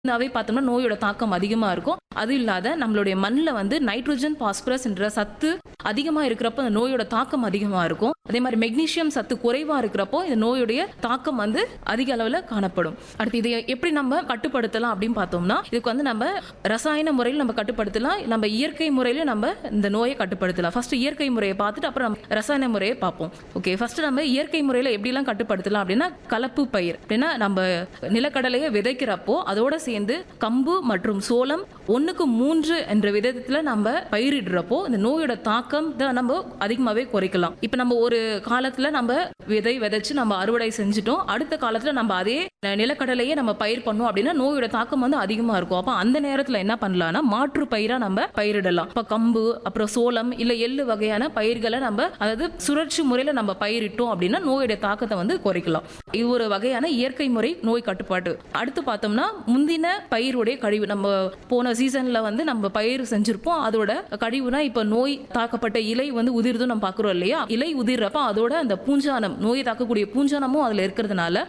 நாவே பார்த்தோம்னா நோயோட தாக்கம் அதிகமா இருக்கும் அது இல்லாத நம்மளுடைய மண்ணில் வந்து நைட்ரோஜன் பாஸ்பரஸ் என்ற சத்து அதிகமா இருக்கிறப்போ அந்த நோயோட தாக்கம் அதிகமா இருக்கும் அதே மாதிரி மெக்னீசியம் சத்து குறைவா இருக்கிறப்போ இந்த நோயுடைய தாக்கம் வந்து அதிக அளவில் காணப்படும் அடுத்து இதை எப்படி நம்ம கட்டுப்படுத்தலாம் அப்படின்னு பார்த்தோம்னா இதுக்கு வந்து நம்ம ரசாயன முறையில் நம்ம கட்டுப்படுத்தலாம் நம்ம இயற்கை முறையில நம்ம இந்த நோயை கட்டுப்படுத்தலாம் ஃபர்ஸ்ட் இயற்கை முறையை பார்த்துட்டு அப்புறம் நம்ம ரசாயன முறையை பார்ப்போம் ஓகே ஃபர்ஸ்ட் நம்ம இயற்கை முறையில் எப்படிலாம் கட்டுப்படுத்தலாம் அப்படின்னா கலப்பு பயிர் அப்படின்னா நம்ம நிலக்கடலையை விதைக்கிறப்போ அதோட சேர்ந்து கம்பு மற்றும் சோளம் ஒண்ணுக்கு மூன்று என்ற விதத்துல நம்ம பயிரிடுறப்போ இந்த நோயோட தாக்கம் தான் நம்ம அதிகமாவே குறைக்கலாம் இப்ப நம்ம ஒரு காலத்துல நம்ம விதை விதைச்சு நம்ம அறுவடை செஞ்சுட்டோம் அடுத்த காலத்துல நம்ம அதே நிலக்கடலையே நம்ம பயிர் பண்ணோம் அப்படின்னா நோயோட தாக்கம் வந்து அதிகமா இருக்கும் அப்ப அந்த நேரத்துல என்ன பண்ணலாம்னா மாற்று பயிரா நம்ம பயிரிடலாம் இப்ப கம்பு அப்புறம் சோளம் இல்ல எள்ளு வகையான பயிர்களை நம்ம அதாவது சுழற்சி முறையில நம்ம பயிரிட்டோம் அப்படின்னா நோயோட தாக்கத்தை வந்து குறைக்கலாம் இது ஒரு வகையான இயற்கை முறை நோய் கட்டுப்பாடு அடுத்து பார்த்தோம்னா முந்தின பயிருடைய கழிவு நம்ம போன சீசன்ல வந்து நம்ம பயிர் செஞ்சிருப்போம் அதோட கழிவுனா இப்ப நோய் தாக்கப்பட்ட இலை வந்து உதிர்தும் நம்ம பாக்குறோம் இல்லையா இலை உதிர்றப்ப அதோட அந்த பூஞ்சானம் நோயை தாக்கக்கூடிய பூஞ்சானமும் அதுல இருக்கிறதுனால